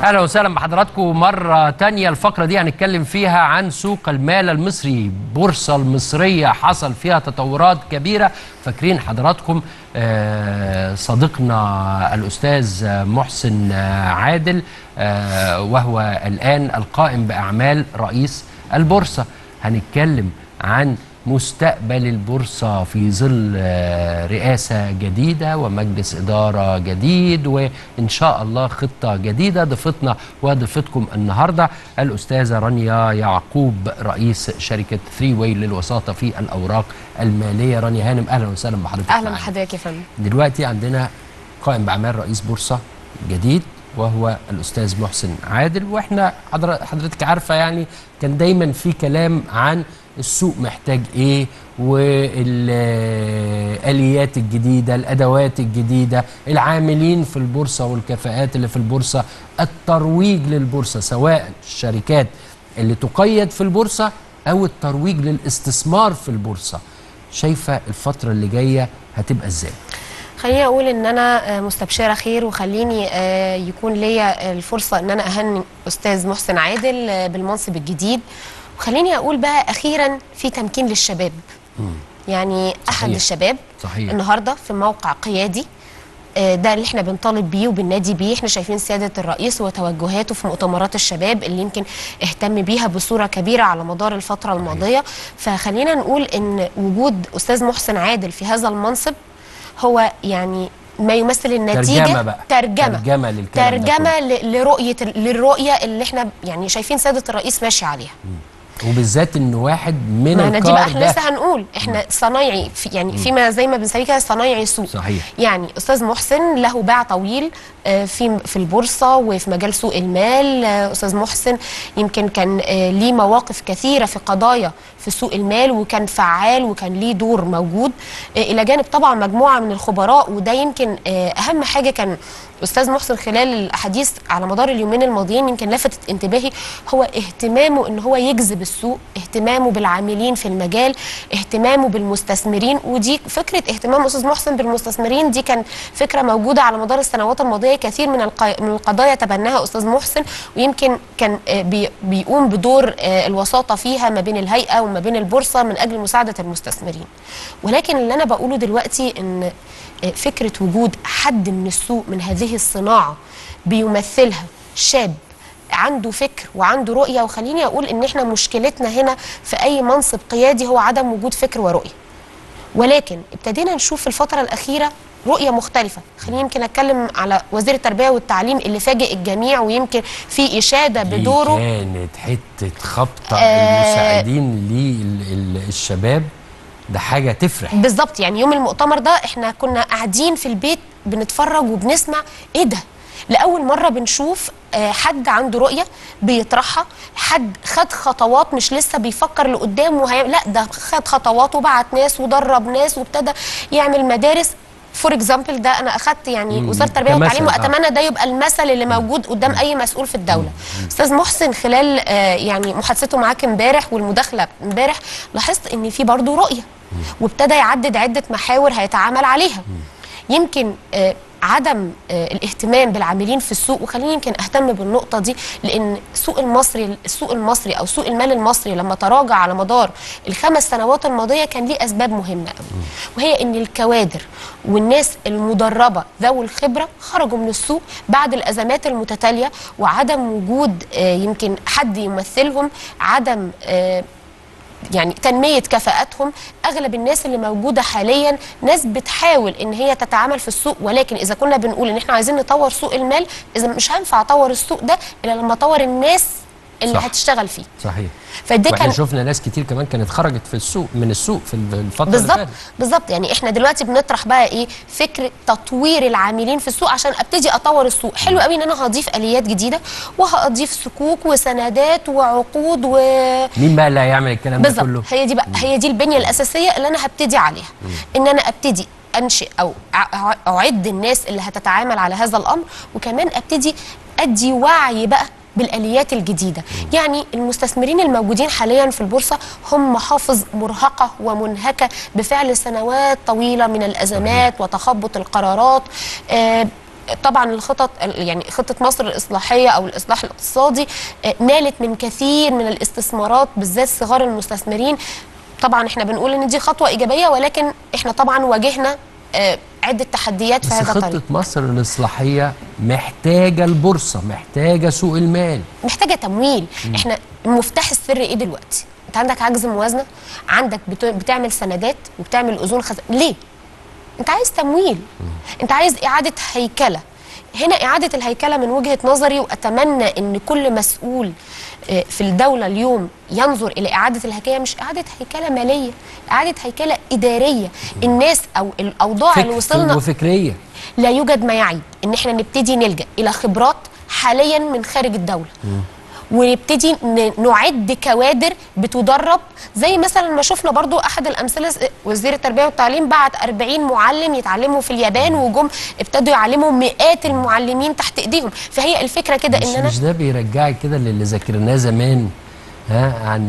اهلا وسهلا بحضراتكم مره تانية الفقره دي هنتكلم فيها عن سوق المال المصري بورصه المصريه حصل فيها تطورات كبيره فاكرين حضراتكم آه، صديقنا الاستاذ محسن آه، عادل آه، وهو الان القائم باعمال رئيس البورصه هنتكلم عن مستقبل البورصة في ظل آه، رئاسة جديدة ومجلس إدارة جديد وإن شاء الله خطة جديدة ضيفتنا وضيفتكم النهاردة الأستاذة رانيا يعقوب رئيس شركة ثري واي للوساطة في الأوراق المالية رانيا هانم أهلا وسهلا بحضرتك اهلا معانا. بحضرتك يا فندم دلوقتي عندنا قائم بأعمال رئيس بورصة جديد وهو الأستاذ محسن عادل وإحنا حضر- حضرتك عارفة يعني كان دايما في كلام عن السوق محتاج إيه والآليات الجديدة الأدوات الجديدة العاملين في البورصة والكفاءات اللي في البورصة الترويج للبورصة سواء الشركات اللي تقيد في البورصة أو الترويج للاستثمار في البورصة شايفة الفترة اللي جاية هتبقى إزاي؟ خليني اقول ان انا آه، مستبشره خير وخليني آه، يكون ليا الفرصه ان انا اهني استاذ محسن عادل آه، بالمنصب الجديد وخليني اقول بقى اخيرا في تمكين للشباب يعني احد صحيح. الشباب صحيح. النهارده في موقع قيادي آه، ده اللي احنا بنطالب بيه وبننادي بيه احنا شايفين سياده الرئيس وتوجهاته في مؤتمرات الشباب اللي يمكن اهتم بيها بصوره كبيره على مدار الفتره الماضيه فخلينا نقول ان وجود استاذ محسن عادل في هذا المنصب هو يعني ما يمثل النتيجه ترجمة بقى. ترجمه ترجمة للكلام ده ترجمه ل- لرؤيه للرؤيه اللي احنا يعني شايفين سياده الرئيس ماشي عليها وبالذات ان واحد من ما انا دي بقى الكار احنا ده لسه هنقول احنا صنايعي في يعني فيما زي ما بنسميه كده صنايعي سوق صحيح. يعني استاذ محسن له باع طويل آه، في في البورصه وفي مجال سوق المال آه، استاذ محسن يمكن كان آه، ليه مواقف كثيره في قضايا في سوق المال وكان فعال وكان ليه دور موجود آه، الى جانب طبعا مجموعه من الخبراء وده يمكن آه، اهم حاجه كان استاذ محسن خلال الاحاديث على مدار اليومين الماضيين يمكن لفتت انتباهي هو اهتمامه ان هو يجذب السوق اهتمامه بالعاملين في المجال اهتمامه بالمستثمرين ودي فكره اهتمام استاذ محسن بالمستثمرين دي كان فكره موجوده على مدار السنوات الماضيه كثير من الق- من القضايا تبناها استاذ محسن ويمكن كان آه، بي- بيقوم بدور آه، الوساطه فيها ما بين الهيئه وما بين البورصه من اجل مساعده المستثمرين ولكن اللي انا بقوله دلوقتي ان آه، فكره وجود حد من السوق من هذه الصناعه بيمثلها شاب عنده فكر وعنده رؤيه وخليني اقول ان احنا مشكلتنا هنا في اي منصب قيادي هو عدم وجود فكر ورؤيه ولكن ابتدينا نشوف في الفتره الاخيره رؤيه مختلفه خليني يمكن اتكلم على وزير التربيه والتعليم اللي فاجئ الجميع ويمكن في اشاده دي بدوره كانت حته خبطه آه. المساعدين للشباب ده حاجه تفرح بالظبط يعني يوم المؤتمر ده احنا كنا قاعدين في البيت بنتفرج وبنسمع ايه ده لاول مره بنشوف آه، حد عنده رؤيه بيطرحها حد خد خطوات مش لسه بيفكر لقدام وهي... لا ده خد خطوات وبعت ناس ودرب ناس وابتدى يعمل مدارس فور اكزامبل ده انا اخدت يعني مم، وزاره التربيه كمثل، والتعليم آه. واتمنى ده يبقى المثل اللي موجود قدام اي مسؤول في الدوله استاذ محسن خلال آه، يعني محادثته معاك امبارح والمداخله امبارح لاحظت ان في برضه رؤيه وابتدى يعدد عده محاور هيتعامل عليها يمكن آه، عدم آه، الاهتمام بالعاملين في السوق وخليني يمكن اهتم بالنقطه دي لان السوق المصري السوق المصري او سوق المال المصري لما تراجع على مدار الخمس سنوات الماضيه كان ليه اسباب مهمه قوي وهي ان الكوادر والناس المدربه ذوي الخبره خرجوا من السوق بعد الازمات المتتاليه وعدم وجود آه، يمكن حد يمثلهم عدم آه، يعني تنمية كفاءاتهم أغلب الناس اللي موجودة حاليا ناس بتحاول إن هي تتعامل في السوق ولكن إذا كنا بنقول إن إحنا عايزين نطور سوق المال إذا مش هينفع أطور السوق ده إلا لما أطور الناس اللي صح. هتشتغل فيه صحيح فده واحنا كان شفنا ناس كتير كمان كانت خرجت في السوق من السوق في الفتره اللي بالظبط فاتت بالظبط يعني احنا دلوقتي بنطرح بقى ايه فكر تطوير العاملين في السوق عشان ابتدي اطور السوق حلو قوي ان انا هضيف اليات جديده وهضيف صكوك وسندات وعقود و مين بقى اللي هيعمل الكلام ده كله بالظبط هي دي بقى هي دي البنيه الاساسيه اللي انا هبتدي عليها ان انا ابتدي انشئ او أع- اعد الناس اللي هتتعامل على هذا الامر وكمان ابتدي ادي وعي بقى بالاليات الجديده يعني المستثمرين الموجودين حاليا في البورصه هم محافظ مرهقه ومنهكه بفعل سنوات طويله من الازمات وتخبط القرارات آه طبعا الخطط يعني خطه مصر الاصلاحيه او الاصلاح الاقتصادي آه، نالت من كثير من الاستثمارات بالذات صغار المستثمرين طبعا احنا بنقول ان دي خطوه ايجابيه ولكن احنا طبعا واجهنا آه، عده تحديات في بس هذا خطه الطريق مصر الاصلاحيه محتاجه البورصه محتاجه سوق المال محتاجه تمويل احنا مفتاح السر ايه دلوقتي انت عندك عجز موازنه عندك بت- بتعمل سندات وبتعمل اذون خز... ليه انت عايز تمويل انت عايز اعاده هيكله هنا اعاده الهيكله من وجهه نظري واتمنى ان كل مسؤول آه، في الدوله اليوم ينظر الى اعاده الهيكله مش اعاده هيكله ماليه اعاده هيكله اداريه الناس او الاوضاع اللي فكر وصلنا وفكريه لا يوجد ما يعيب ان احنا نبتدي نلجا الى خبرات حاليا من خارج الدوله ونبتدي ن- نعد كوادر بتدرب زي مثلا ما شفنا برضو احد الامثله س- وزير التربيه والتعليم بعت 40 معلم يتعلموا في اليابان وجم ابتدوا يعلموا مئات المعلمين تحت ايديهم فهي الفكره كده مش, ان انا مش ده بيرجعك كده للي ذاكرناه زمان ها عن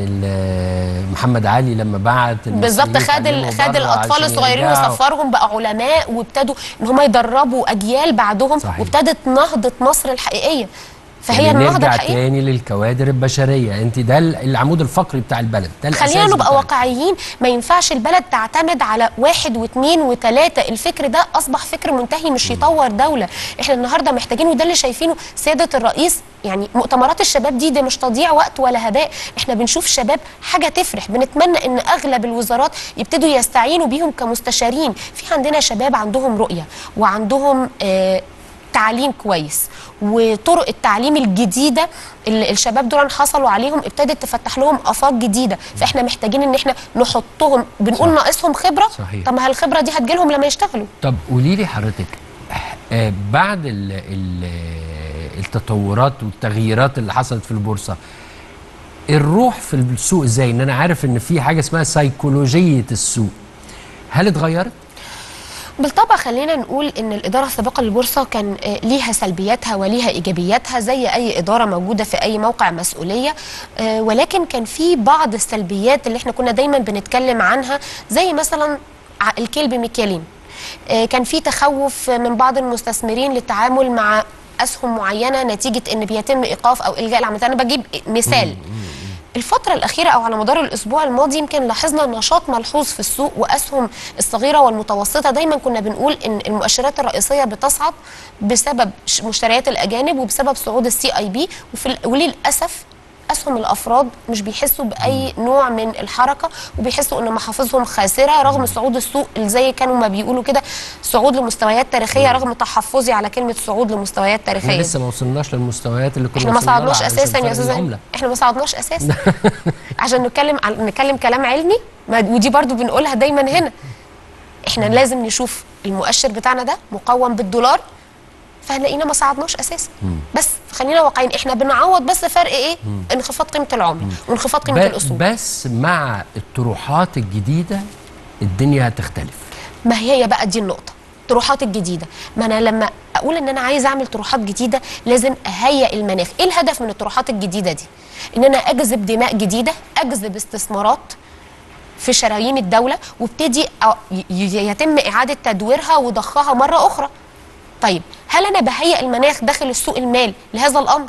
ال- محمد علي لما بعت بالظبط المصريين خد ال- يتعلموا خد بره الاطفال عشان الصغيرين يرجعوا. وسفرهم بقى علماء وابتدوا ان هم يدربوا اجيال بعدهم صحيح. وابتدت نهضه مصر الحقيقيه فهي يعني النهضه نرجع الحقيقيه تاني للكوادر البشريه انت ده ال- العمود الفقري بتاع البلد ده الاساس خلينا نبقى بتاعك. واقعيين ما ينفعش البلد تعتمد على واحد واثنين وثلاثة الفكر ده أصبح فكر منتهي مش يطور دولة احنا النهاردة محتاجين وده اللي شايفينه سيادة الرئيس يعني مؤتمرات الشباب دي ده مش تضييع وقت ولا هباء احنا بنشوف شباب حاجة تفرح بنتمنى ان اغلب الوزارات يبتدوا يستعينوا بيهم كمستشارين في عندنا شباب عندهم رؤية وعندهم آه تعليم كويس وطرق التعليم الجديده اللي الشباب دول حصلوا عليهم ابتدت تفتح لهم افاق جديده فاحنا محتاجين ان احنا نحطهم بنقول صح. ناقصهم خبره صحيح. طب ما هي الخبره دي هتجيلهم لما يشتغلوا طب قولي لي حضرتك آه بعد ال ال التطورات والتغييرات اللي حصلت في البورصه الروح في السوق ازاي ان انا عارف ان في حاجه اسمها سيكولوجيه السوق هل اتغيرت بالطبع خلينا نقول ان الاداره السابقه للبورصه كان آه، ليها سلبياتها وليها ايجابياتها زي اي اداره موجوده في اي موقع مسؤوليه آه، ولكن كان في بعض السلبيات اللي احنا كنا دايما بنتكلم عنها زي مثلا ع- الكيل بمكيالين آه، كان في تخوف من بعض المستثمرين للتعامل مع اسهم معينه نتيجه ان بيتم ايقاف او الغاء العمليات انا بجيب مثال الفترة الأخيرة أو على مدار الأسبوع الماضي يمكن لاحظنا نشاط ملحوظ في السوق وأسهم الصغيرة والمتوسطة دايما كنا بنقول إن المؤشرات الرئيسية بتصعد بسبب ش- مشتريات الأجانب وبسبب صعود السي أي بي وفي ال- وللأسف أسهم الأفراد مش بيحسوا بأي نوع من الحركة وبيحسوا إن محافظهم خاسرة رغم صعود السوق اللي زي كانوا ما بيقولوا كده صعود لمستويات تاريخية رغم تحفظي على كلمة صعود لمستويات احنا تاريخية لسه ما وصلناش للمستويات اللي كنا احنا ما وصلنا لها صعدناش علشان اساسا يا فرق استاذ العملة. احنا ما صعدناش اساسا عشان نتكلم عن نتكلم كلام علمي ما ودي برضو بنقولها دايما هنا احنا لازم نشوف المؤشر بتاعنا ده مقوم بالدولار فهنلاقينا ما صعدناش اساسا بس خلينا واقعيين احنا بنعوض بس فرق ايه انخفاض قيمه العمله وانخفاض قيمه ب- الاصول بس مع الطروحات الجديده الدنيا هتختلف ما هي بقى دي النقطة الطروحات الجديدة ما أنا لما أقول إن أنا عايز أعمل طروحات جديدة لازم أهيئ المناخ إيه الهدف من الطروحات الجديدة دي إن أنا أجذب دماء جديدة أجذب استثمارات في شرايين الدولة وابتدي أ- ي- ي- يتم إعادة تدويرها وضخها مرة أخرى طيب هل أنا بهيئ المناخ داخل السوق المال لهذا الأمر؟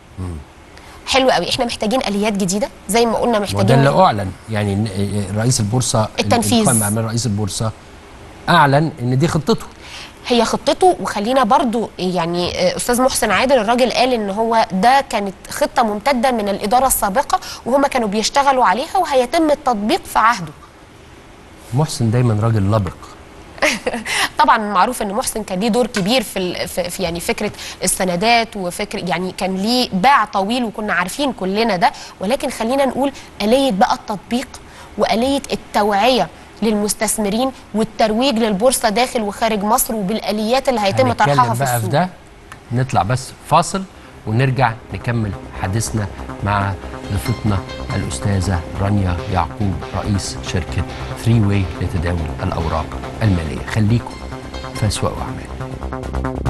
حلو قوي احنا محتاجين اليات جديده زي ما قلنا وده محتاجين اللي اعلن يعني إن- رئيس البورصه التنفيذ. القائم على رئيس البورصه اعلن ان دي خطته هي خطته وخلينا برضو يعني آه، استاذ محسن عادل الراجل قال ان هو ده كانت خطه ممتده من الاداره السابقه وهم كانوا بيشتغلوا عليها وهيتم التطبيق في عهده محسن دايما راجل لبق طبعا معروف ان محسن كان ليه دور كبير في, ال- في في يعني فكره السندات وفكر يعني كان ليه باع طويل وكنا عارفين كلنا ده ولكن خلينا نقول اليه بقى التطبيق واليه التوعيه للمستثمرين والترويج للبورصه داخل وخارج مصر وبالاليات اللي هيتم طرحها هنتكلم في بقى في السوق ده نطلع بس فاصل ونرجع نكمل حديثنا مع ضيفتنا الأستاذة رانيا يعقوب رئيس شركة ثري واي لتداول الأوراق المالية خليكم في أسواق وأعمال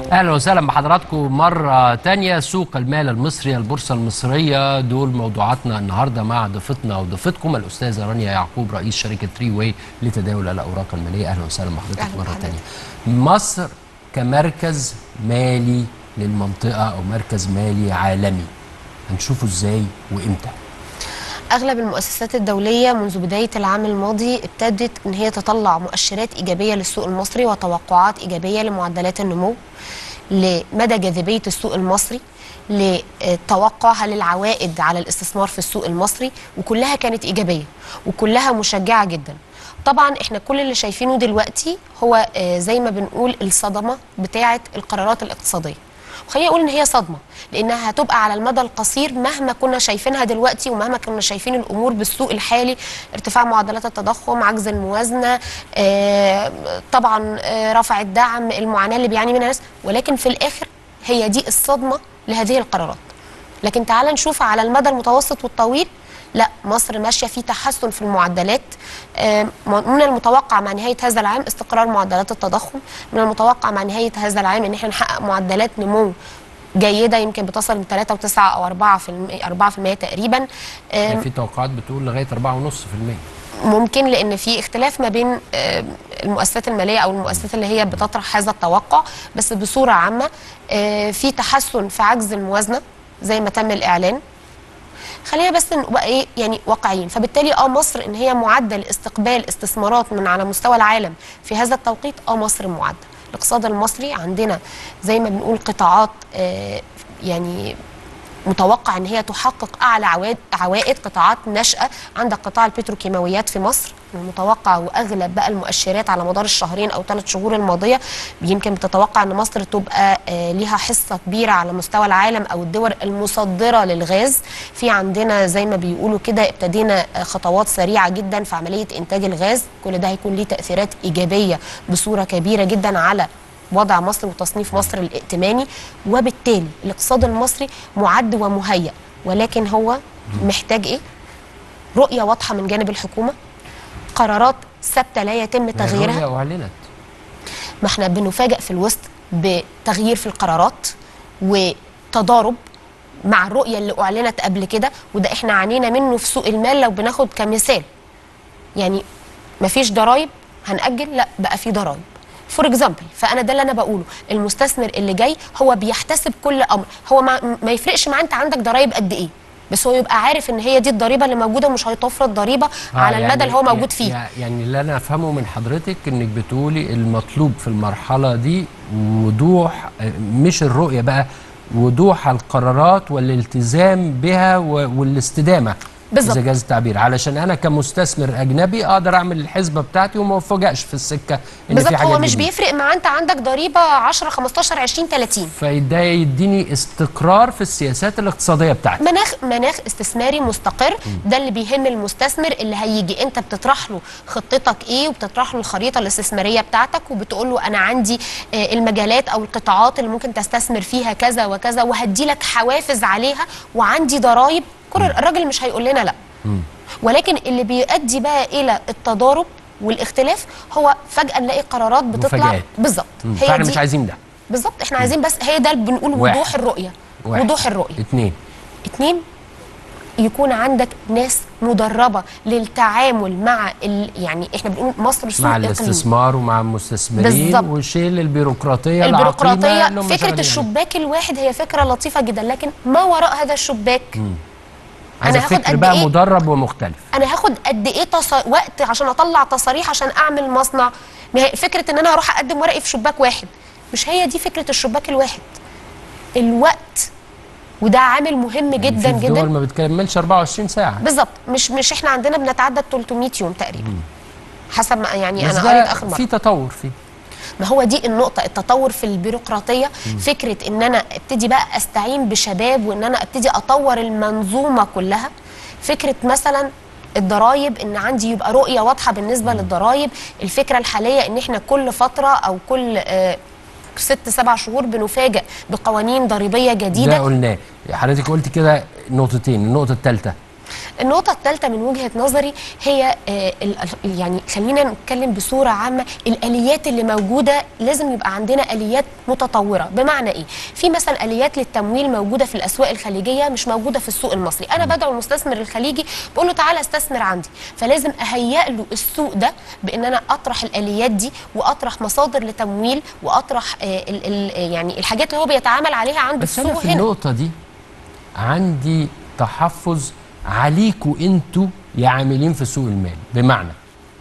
اهلا وسهلا بحضراتكم مره تانية سوق المال المصري البورصه المصريه دول موضوعاتنا النهارده مع ضيفتنا وضيفتكم الاستاذه رانيا يعقوب رئيس شركه تري واي لتداول الاوراق الماليه اهلا وسهلا بحضرتك أهلا مره بحضرتك. تانية مصر كمركز مالي للمنطقه او مركز مالي عالمي هنشوفه ازاي وامتى اغلب المؤسسات الدوليه منذ بدايه العام الماضي ابتدت ان هي تطلع مؤشرات ايجابيه للسوق المصري وتوقعات ايجابيه لمعدلات النمو لمدى جاذبيه السوق المصري لتوقعها للعوائد على الاستثمار في السوق المصري وكلها كانت ايجابيه وكلها مشجعه جدا طبعا احنا كل اللي شايفينه دلوقتي هو آه، زي ما بنقول الصدمه بتاعه القرارات الاقتصاديه وخليني اقول ان هي صدمه لانها هتبقى على المدى القصير مهما كنا شايفينها دلوقتي ومهما كنا شايفين الامور بالسوق الحالي ارتفاع معدلات التضخم عجز الموازنه آه، طبعا آه، رفع الدعم المعاناه اللي بيعاني منها الناس ولكن في الاخر هي دي الصدمه لهذه القرارات لكن تعال نشوف على المدى المتوسط والطويل لا مصر ماشيه في تحسن في المعدلات آه، من المتوقع مع نهايه هذا العام استقرار معدلات التضخم من المتوقع مع نهايه هذا العام ان احنا نحقق معدلات نمو جيده يمكن بتصل من 3 و9 او 4% 4% تقريبا آه، يعني في توقعات بتقول لغايه 4.5% ممكن لان في اختلاف ما بين آه، المؤسسات الماليه او المؤسسات اللي هي بتطرح هذا التوقع بس بصوره عامه آه، في تحسن في عجز الموازنه زي ما تم الاعلان خلينا بس نبقى ايه يعني واقعيين فبالتالي اه مصر ان هي معدل استقبال استثمارات من على مستوى العالم في هذا التوقيت اه مصر معدل الاقتصاد المصري عندنا زي ما بنقول قطاعات آه يعني متوقع ان هي تحقق اعلى عوائد عوائد قطاعات ناشئه عندك قطاع البتروكيماويات في مصر المتوقع واغلب بقى المؤشرات على مدار الشهرين او ثلاث شهور الماضيه يمكن بتتوقع ان مصر تبقى آه، ليها حصه كبيره على مستوى العالم او الدول المصدره للغاز في عندنا زي ما بيقولوا كده ابتدينا آه، خطوات سريعه جدا في عمليه انتاج الغاز كل ده هيكون ليه تاثيرات ايجابيه بصوره كبيره جدا على وضع مصر وتصنيف مصر الائتماني وبالتالي الاقتصاد المصري معد ومهيأ ولكن هو محتاج ايه؟ رؤية واضحة من جانب الحكومة قرارات ثابتة لا يتم تغييرها الرؤية اعلنت ما احنا بنفاجئ في الوسط بتغيير في القرارات وتضارب مع الرؤية اللي أعلنت قبل كده وده احنا عانينا منه في سوق المال لو بناخد كمثال يعني مفيش ضرايب هنأجل لا بقى في ضرايب فور اكزامبل فانا ده اللي انا بقوله المستثمر اللي جاي هو بيحتسب كل امر هو ما, ما يفرقش معاه انت عندك ضرايب قد ايه بس هو يبقى عارف ان هي دي الضريبه اللي موجوده ومش هيتفرض ضريبه آه، على المدى يعني- اللي هو موجود فيه يع- يعني اللي انا افهمه من حضرتك انك بتقولي المطلوب في المرحله دي وضوح آه، مش الرؤيه بقى وضوح القرارات والالتزام بها و- والاستدامه بالظبط. اذا جاز التعبير علشان انا كمستثمر اجنبي اقدر اعمل الحسبه بتاعتي وما افاجئش في السكه ان بالظبط في حاجه هو مش جديدة. بيفرق معاه انت عندك ضريبه 10 15 20 30 فده يديني استقرار في السياسات الاقتصاديه بتاعتي مناخ مناخ استثماري مستقر ده اللي بيهم المستثمر اللي هيجي انت بتطرح له خطتك ايه وبتطرح له الخريطه الاستثماريه بتاعتك وبتقول له انا عندي آه، المجالات او القطاعات اللي ممكن تستثمر فيها كذا وكذا وهدي لك حوافز عليها وعندي ضرائب كل الراجل مش هيقول لنا لا ولكن اللي بيؤدي بقى الى التضارب والاختلاف هو فجاه نلاقي قرارات بتطلع مفاجآت. بالظبط مم. فاحنا مش عايزين ده بالظبط احنا عايزين بس هي ده اللي بنقول واحد. وضوح الرؤيه واحد. وضوح الرؤيه اتنين اتنين يكون عندك ناس مدربه للتعامل مع ال... يعني احنا بنقول مصر سوق مع إقليمي. الاستثمار ومع المستثمرين بالظبط. وشيل البيروقراطيه العقيمة البيروقراطيه اللي هم فكره شغالين الشباك الواحد هي فكره لطيفه جدا لكن ما وراء هذا الشباك عليها. عايز أنا هاخد فكر قد بقى إيه؟ مدرب ومختلف انا هاخد قد ايه تص... وقت عشان اطلع تصاريح عشان اعمل مصنع ما هي فكره ان انا هروح اقدم ورقي في شباك واحد مش هي دي فكره الشباك الواحد الوقت وده عامل مهم جدا في جدا دول ما بتكملش 24 ساعه بالظبط مش مش احنا عندنا بنتعدى 300 يوم تقريبا حسب ما يعني بس انا قريت ده اخر مره في تطور فيه ما هو دي النقطة التطور في البيروقراطية فكرة ان انا ابتدي بقى استعين بشباب وان انا ابتدي اطور المنظومة كلها فكرة مثلا الضرايب ان عندي يبقى رؤية واضحة بالنسبة للضرايب الفكرة الحالية ان احنا كل فترة او كل آه ست سبع شهور بنفاجئ بقوانين ضريبية ده جديدة قلناه حضرتك قلت كده نقطتين النقطه الثالثه النقطة الثالثة من وجهة نظري هي آه، ال- ال- يعني خلينا نتكلم بصورة عامة الآليات اللي موجودة لازم يبقى عندنا آليات متطورة بمعنى إيه؟ في مثلا آليات للتمويل موجودة في الأسواق الخليجية مش موجودة في السوق المصري أنا بدعو المستثمر الخليجي بقول له تعالى استثمر عندي فلازم أهيئ له السوق ده بإن أنا أطرح الآليات دي وأطرح مصادر لتمويل وأطرح آه، ال ال يعني الحاجات اللي هو بيتعامل عليها عنده بس في انا السوق في هنا النقطه دي عندي تحفظ عليكوا انتوا يا عاملين في سوق المال بمعنى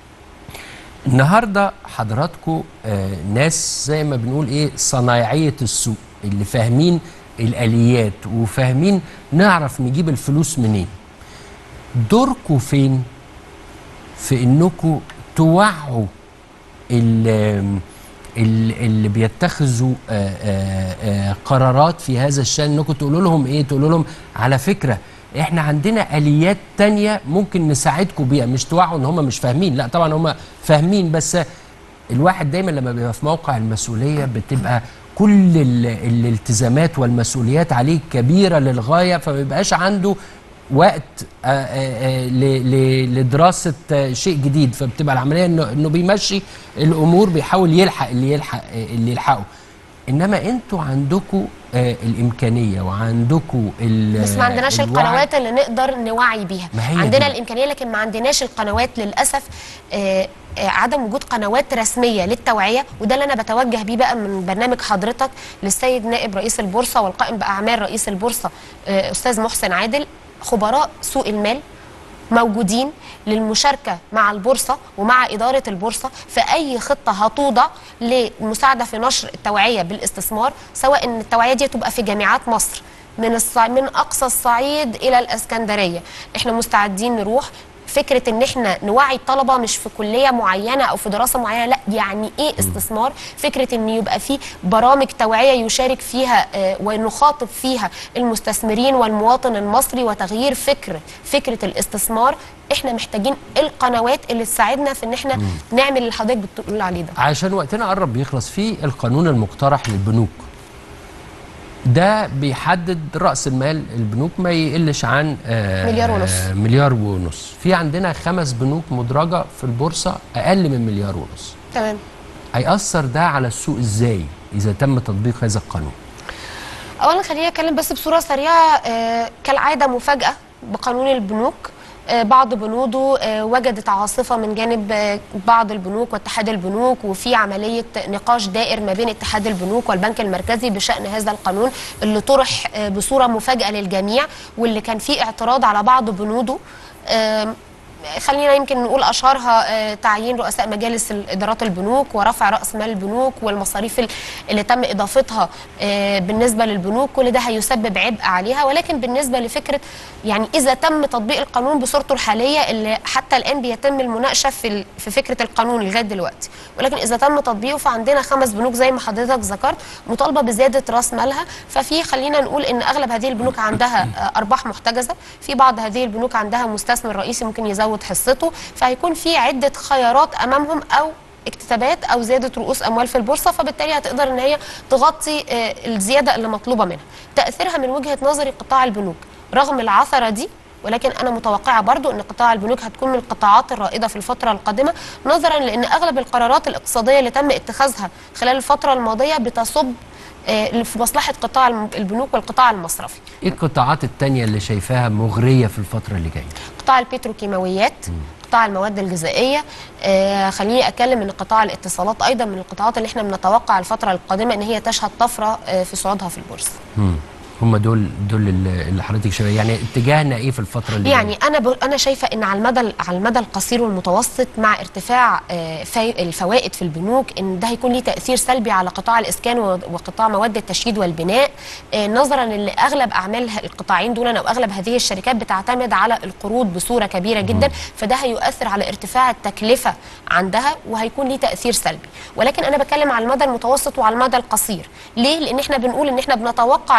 النهارده حضراتكم آه ناس زي ما بنقول ايه صنايعيه السوق اللي فاهمين الاليات وفاهمين نعرف نجيب الفلوس منين دوركم فين في انكم توعوا ال- ال- اللي بيتخذوا آه، آه، آه، قرارات في هذا الشان انكم تقولوا لهم ايه تقولوا لهم على فكره احنا عندنا اليات تانية ممكن نساعدكم بيها مش توعوا ان هم مش فاهمين لا طبعا هم فاهمين بس الواحد دايما لما بيبقى في موقع المسؤوليه بتبقى كل ال- الالتزامات والمسؤوليات عليه كبيره للغايه فما بيبقاش عنده وقت آه، آه، آه، ل- ل- لدراسه آه، شيء جديد فبتبقى العمليه انه انه بيمشي الامور بيحاول يلحق اللي يلحق آه، اللي يلحقه انما انتوا عندكم الامكانيه وعندكم بس ما عندناش القنوات اللي نقدر نوعي بيها ما هي عندنا دي. الامكانيه لكن ما عندناش القنوات للاسف آه، آه، عدم وجود قنوات رسميه للتوعيه وده اللي انا بتوجه بيه بقى من برنامج حضرتك للسيد نائب رئيس البورصه والقائم باعمال رئيس البورصه آه، استاذ محسن عادل خبراء سوق المال موجودين للمشاركة مع البورصة ومع إدارة البورصة في أي خطة هتوضع للمساعدة في نشر التوعية بالاستثمار سواء إن التوعية دي تبقى في جامعات مصر من الصع... من أقصى الصعيد إلى الإسكندرية إحنا مستعدين نروح فكرة إن إحنا نوعي الطلبة مش في كلية معينة أو في دراسة معينة لا يعني إيه استثمار فكرة إن يبقى في برامج توعية يشارك فيها آه، ونخاطب فيها المستثمرين والمواطن المصري وتغيير فكر فكرة الاستثمار إحنا محتاجين القنوات اللي تساعدنا في إن إحنا نعمل اللي حضرتك بتقول عليه ده عشان وقتنا قرب بيخلص في القانون المقترح للبنوك ده بيحدد راس المال البنوك ما يقلش عن آه، مليار ونص. آه، مليار ونص في عندنا خمس بنوك مدرجه في البورصه اقل من مليار ونص تمام هيأثر ده على السوق ازاي اذا تم تطبيق هذا القانون اولا خليني اتكلم بس بصوره سريعه آه كالعاده مفاجاه بقانون البنوك آه بعض بنوده آه وجدت عاصفه من جانب آه بعض البنوك واتحاد البنوك وفي عمليه نقاش دائر ما بين اتحاد البنوك والبنك المركزي بشان هذا القانون اللي طرح آه بصوره مفاجاه للجميع واللي كان فيه اعتراض على بعض بنوده آه خلينا يمكن نقول اشهرها آه، تعيين رؤساء مجالس ادارات البنوك ورفع راس مال البنوك والمصاريف ال- اللي تم اضافتها آه، بالنسبه للبنوك كل ده هيسبب عبء عليها ولكن بالنسبه لفكره يعني اذا تم تطبيق القانون بصورته الحاليه اللي حتى الان بيتم المناقشه في ال- في فكره القانون لغايه دلوقتي ولكن اذا تم تطبيقه فعندنا خمس بنوك زي ما حضرتك ذكرت مطالبه بزياده راس مالها ففي خلينا نقول ان اغلب هذه البنوك عندها آه، ارباح محتجزه في بعض هذه البنوك عندها مستثمر رئيسي ممكن يزود حصته فهيكون في عده خيارات امامهم او اكتتابات او زياده رؤوس اموال في البورصه فبالتالي هتقدر ان هي تغطي آه، الزياده اللي مطلوبه منها تاثيرها من وجهه نظري قطاع البنوك رغم العثره دي ولكن انا متوقعه برضو ان قطاع البنوك هتكون من القطاعات الرائده في الفتره القادمه نظرا لان اغلب القرارات الاقتصاديه اللي تم اتخاذها خلال الفتره الماضيه بتصب آه، في مصلحه قطاع الم- البنوك والقطاع المصرفي ايه القطاعات التانية اللي شايفاها مغريه في الفتره اللي جايه قطاع البتروكيماويات قطاع المواد الغذائيه آه خليني اتكلم ان قطاع الاتصالات ايضا من القطاعات اللي احنا بنتوقع الفتره القادمه ان هي تشهد طفره آه في صعودها في البورصه مم. هم دول دول اللي اللي حضرتك شايفها يعني اتجاهنا ايه في الفتره اللي يعني جايه انا ب... انا شايفه ان على المدى على المدى القصير والمتوسط مع ارتفاع آه، في... الفوائد في البنوك ان ده هيكون ليه تاثير سلبي على قطاع الاسكان و... وقطاع مواد التشييد والبناء آه، نظرا ان اغلب اعمال ه- القطاعين دول او اغلب هذه الشركات بتعتمد على القروض بصوره كبيره جدا فده هيؤثر على ارتفاع التكلفه عندها وهيكون ليه تاثير سلبي ولكن انا بتكلم على المدى المتوسط وعلى المدى القصير ليه لان احنا بنقول ان احنا بنتوقع ان البنك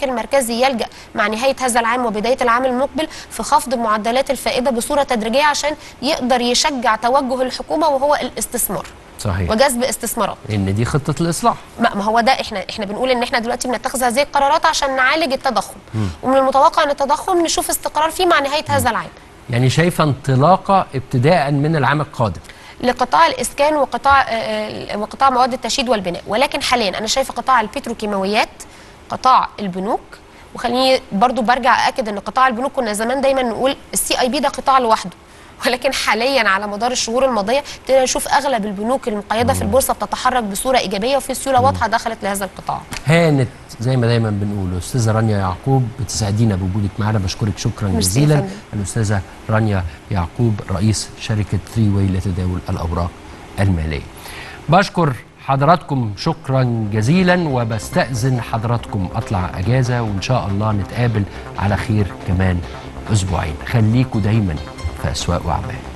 البنك المركزي يلجا مع نهايه هذا العام وبدايه العام المقبل في خفض معدلات الفائده بصوره تدريجيه عشان يقدر يشجع توجه الحكومه وهو الاستثمار صحيح وجذب استثمارات ان دي خطه الاصلاح ما ما هو ده احنا احنا بنقول ان احنا دلوقتي بنتخذ هذه القرارات عشان نعالج التضخم ومن المتوقع ان التضخم نشوف استقرار فيه مع نهايه هذا العام يعني شايفه انطلاقه ابتداء من العام القادم لقطاع الاسكان وقطاع آه، آه، وقطاع مواد التشييد والبناء ولكن حاليا انا شايفه قطاع البتروكيماويات قطاع البنوك وخليني برضو برجع اكد ان قطاع البنوك كنا زمان دايما نقول السي اي بي ده قطاع لوحده ولكن حاليا على مدار الشهور الماضيه ابتدينا نشوف اغلب البنوك المقيده في البورصه بتتحرك بصوره ايجابيه وفي سيوله واضحه دخلت لهذا القطاع هانت زي ما دايما بنقول استاذه رانيا يعقوب بتسعدينا بوجودك معانا بشكرك شكرا ميرسي يا جزيلا فندم. الاستاذه رانيا يعقوب رئيس شركه ثري واي لتداول الاوراق الماليه بشكر حضراتكم شكرا جزيلا وبستأذن حضراتكم اطلع اجازه وان شاء الله نتقابل على خير كمان اسبوعين خليكوا دايما في اسواق واعمال